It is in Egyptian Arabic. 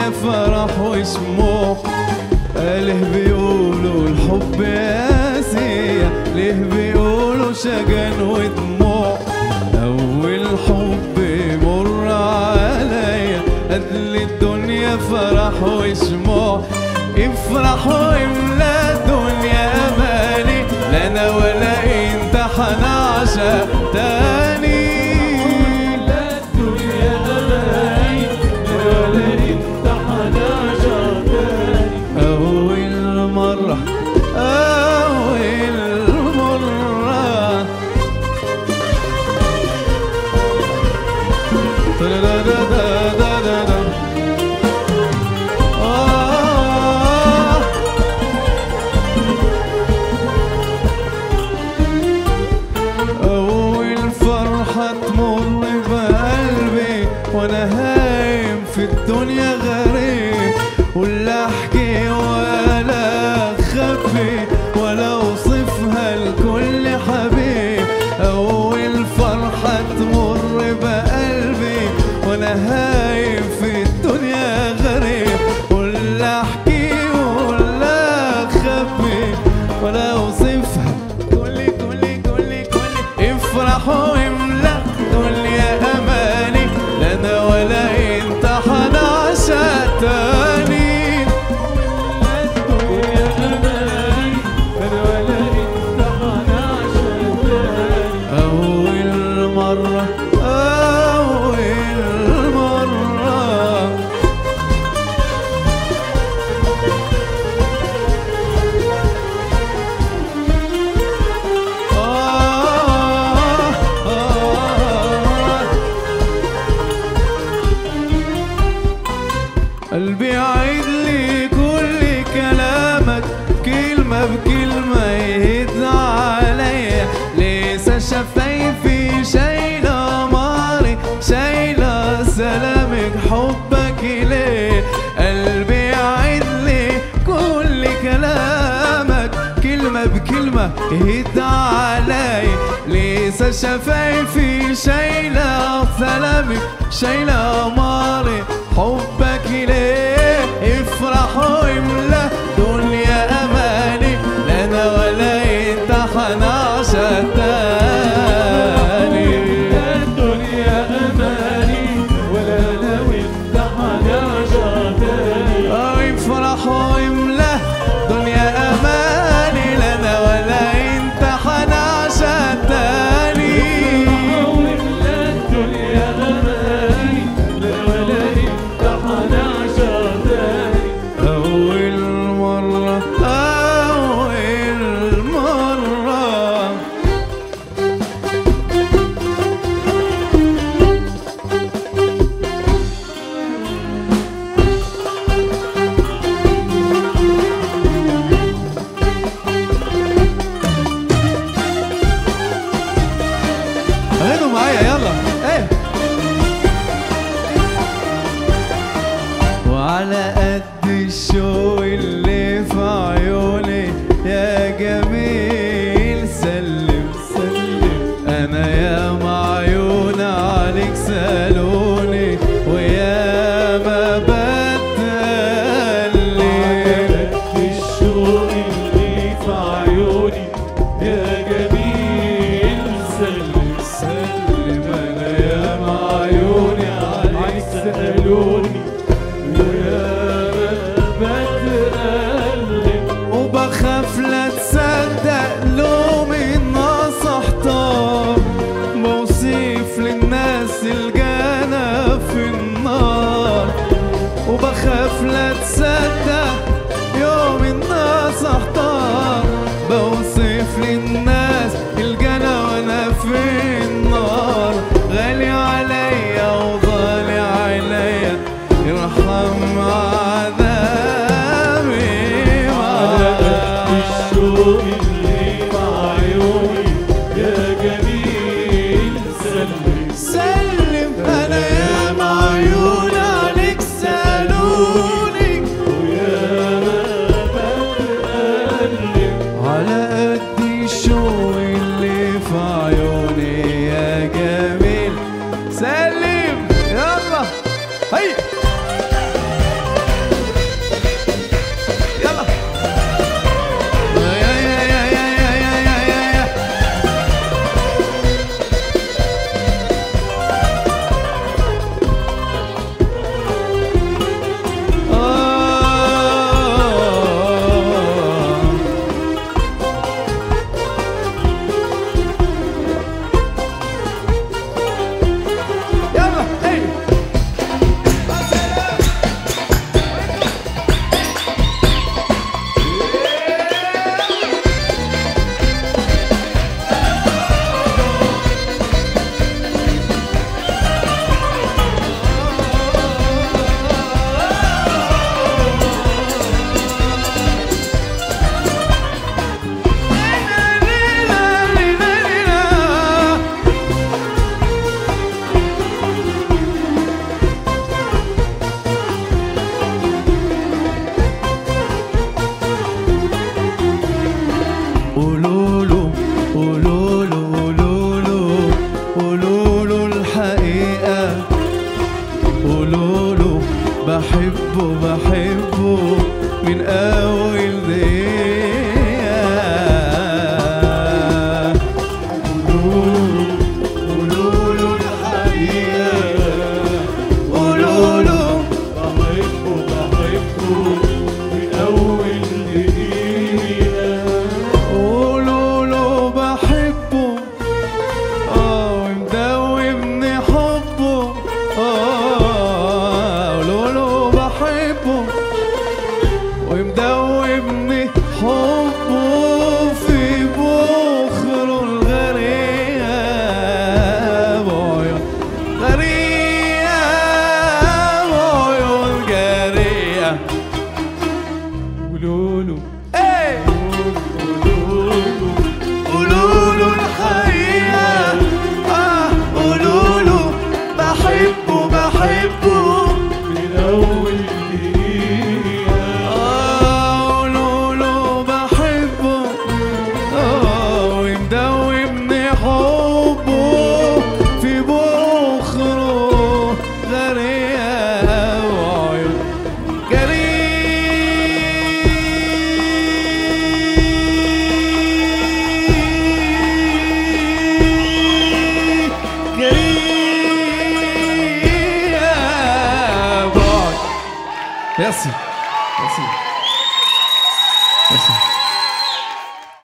الدنيا فرح وشموع ليه بيقولوا الحب قاسية ليه بيقولوا شجن ودموع أول حب مر عليا قتل الدنيا فرح وشموع افرح واملا الدنيا امالي لا انا ولا انت حنعشق تاني لا الدنيا أماني ولا انت حنعشق تاني أول مرة أول مرة دا-دا-دا-دا-دا-دا. آه. أول فرحة تمر بقلبي وأنا هايم في الدنيا غريب ولا أحكي ولا أخبي ولا أوصفها لكل حبيب أول فرحة تمر بقلبي وأنا هايم في الدنيا غريب ولا أحكي ولا أخبي ولا أوصفها كلي كلي كلي كلي افرحوا واملا دنيا اماني لا انا ولا انت حنعشق تاني لا الدنيا أماني أنا ولا انت حنعشق تاني اول مره اول مره آه آه قلبي عيد لي كل كلامك كلمة بكلمة يهد عليا لسه شفايفي شايلة ماري شايلة سلامك حبك ليه قلبي عيد لي كل كلامك كلمة بكلمة يهد علي لسه شفايفي شايلة سلامك شايلة ماري حبك ليه افرح واملا دنيا اماني لا انا ولا انت حنعشق تاني لا الدنيا أماني ولا لو انت حنعشق تاني أو افرح واملا دنيا اماني لا انا ولا انت حنعشق تاني لا الدنيا أماني ولا انت حنعشق تاني أول مرة أول مرة غنوا معايا يلا ايه وعلى قد الشوق اللي في عيوني يا جميل سلم سلم انا يا معيون عليك سالوني ويا ما بتقلب الشوق اللي في عيوني يا جميل سلم سلم انا يا معيوني عليك عليك سألوني ويا ما بتقلب وبخاف لا تصدق لوم الناس احتار بوصف للناس الجنة في النار وبخاف لا تصدق يوم الناس احتار بوصف للناس الجنة وانا في النار غالي عليا وغالي عليا ارحم عذابي معاك. الشوق اللي في عيوني يا جميل سلم سلم انا يا معيون عليك سالوني ويا بحبه ومدوبني حبه في بخره الغريب عيون غريب عيون جارية قولوا له ايه قولوا له قولوا له الحقيقة اه قولوا له بحبه بحبه من أول دقيقة آه، قولوا له بحبه آه، ومدوبني حبه في بخره غريب وعيون جريء جريء Merci. Merci. Merci.